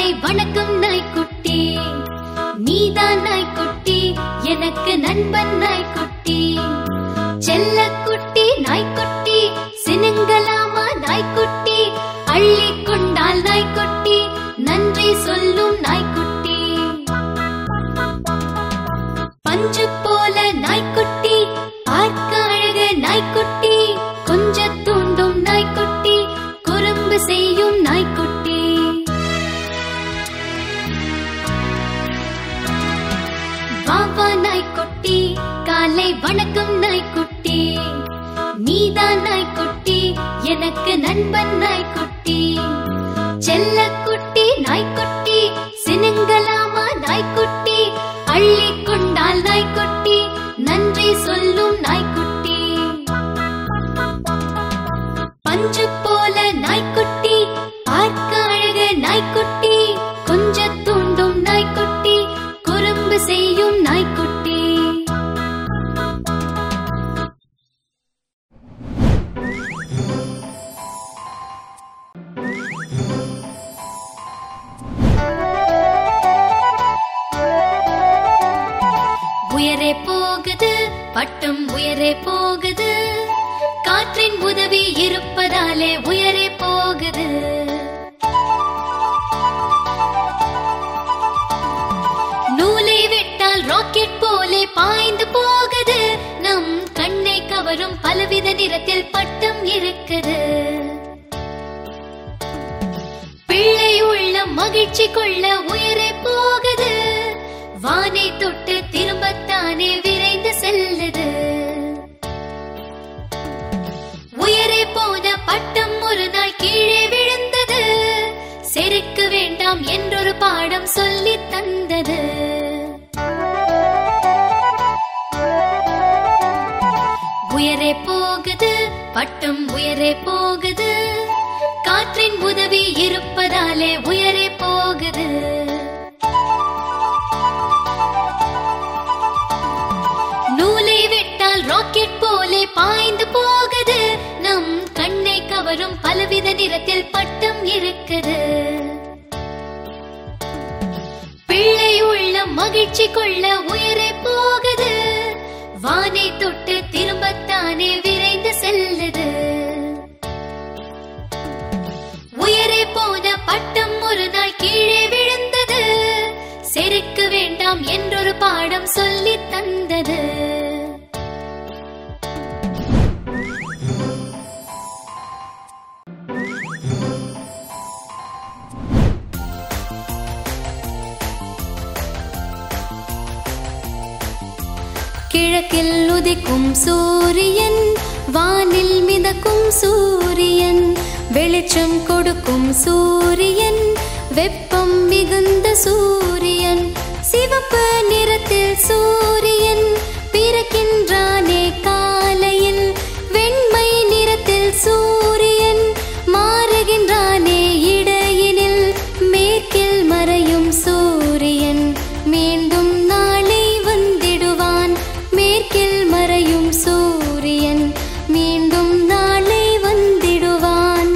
காலை வணக்கம் நாய்க்குட்டி நீதான் நாய்க்குட்டி எனக்கு நண்பன் நாய்க்குட்டி செல்லக்குட்டி நாய்க்குட்டி சினுங்கலாமா நாய்க்குட்டி அள்ளி கொண்டால் நாய்க்குட்டி நன்றி சொல்லும் நாய்க்குட்டி பஞ்சு போல நாய்க்குட்டி பார்க்க அழகு நாய்க்குட்டி கொஞ்ச தூண்டும் நாய்க்குட்டி குறும்பு செய்யும் நாய்க்குட்டி வாவா நாய்க்குட்டி காலை வணக்கம் நாய்க்குட்டி நீதான் நாய்க்குட்டி எனக்கு நண்பன் நாய்க்குட்டி செல்லக்குட்டி நாய்க்குட்டி சினுங்கலாமா நாய்க்குட்டி அள்ளி கொண்டால் நாய்க்குட்டி நன்றி சொல்லும் நாய்க்குட்டி பஞ்சு போல நாய்க்குட்டி பார்க்க அழகு நாய்க்குட்டி கொஞ்ச தூண்டும் நாய்க்குட்டி குறும்பு செய்யும் நாய்க்குட்டி உயரே போகுது பட்டம் உயரே போகுது காற்றின் உதவி இருப்பதாலே உயரே போகுது நூலை விட்டால் ராக்கெட் போலே பாய்ந்து போகுது நம் கண்ணை கவரும் பலவித நிறத்தில் பட்டம் இருக்குது பிள்ளை உள்ள மகிழ்ச்சி கொள்ள உயரே போகுது வானை தொட்டு திரும்பத்தானே விரைந்து செல்லுது உயரே போன பட்டம் ஒரு நாள் கீழே விழுந்தது செருக்க வேண்டாம் என்றொரு பாடம் சொல்லித் தந்தது உயரே போகுது பட்டம் உயரே போகுது காற்றின் உதவி இருப்பதாலே உயரே போகுது நூலை விட்டால் ராக்கெட் போலே பாய்ந்து போகுது நம் கண்ணை கவரும் பலவித நிறத்தில் பட்டம் இருக்குது பிள்ளை உள்ள மகிழ்ச்சி கொள்ள உயரே போகுது வானை தொட்டு திரும்பத்தானே விரைந்து செல்லுது உயரே போன பட்டம் ஒரு நாள் கீழே விழுந்தது செருக்க வேண்டாம் என்றொரு பாடம் சொல்லித் தந்தது கிழக்கில் உதிக்கும் சூரியன் வானில் மிதக்கும் சூரியன் வெளிச்சம் கொடுக்கும் சூரியன் வெப்பம் மிகுந்த சூரியன் சிவப்பு நிறத்தில் சூரியன் பிறக்கின்றானே காலையில் வெண்மை நிறத்தில் சூரியன் மாறுகின்றானே இடையினில் மேற்கில் மறையும் சூரியன் மீண்டும் நாளை வந்திடுவான் மேற்கில் மறையும் சூரியன் மீண்டும் நாளை வந்திடுவான்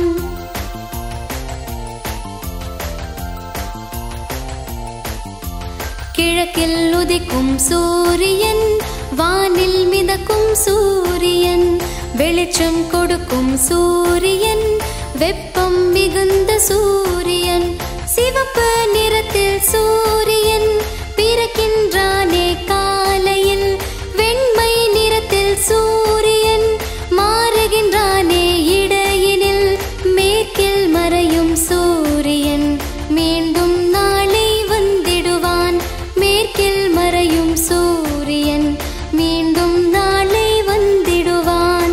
கிழக்கில் உதிக்கும் சூரியன் வானில் மிதக்கும் சூரியன் வெளிச்சம் கொடுக்கும் சூரியன் வெப்பம் மிகுந்த சூரியன் சிவப்பு நிறத்தில் சூரியன் பிறக்கின்றானே காலையில் வெண்மை நிறத்தில் சூரியன் மாறுகின்றானே இடையினில் மேற்கில் மறையும் சூரியன் மீண்டும் நாளை வந்திடுவான் மேற்கில் மறையும் சூரியன் மீண்டும் நாளை வந்திடுவான்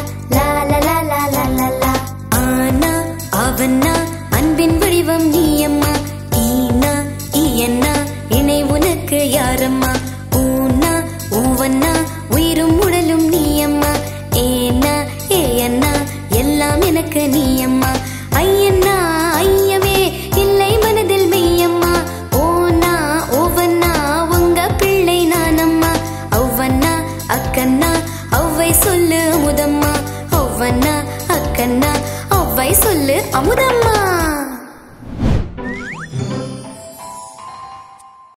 லா லா லா லா லா லா லா ஆனா அவனா அன்பின் வடிவம் நீயம்மா ஈனா ஈயன்னா இணை உனக்கு யாரம்மா ஊனா ஊவன்னா உயிரும் உடலும் நீயம்மா ஏனா ஏயன்னா எல்லாம் எனக்கு நீயம்மா ஐயன்னா ஐயமே இல்லை மனதில் மெய்யம்மா ஓனா ஓவன்னா உங்க பிள்ளை நானம்மா ஒவ்வொன்னா அக்கன்னா ஒவ்வை சொல்லு அமுதம்மா ஒவ்வொன்னா அக்கன்னா ஒவ்வை சொல்லு அமுதம்மா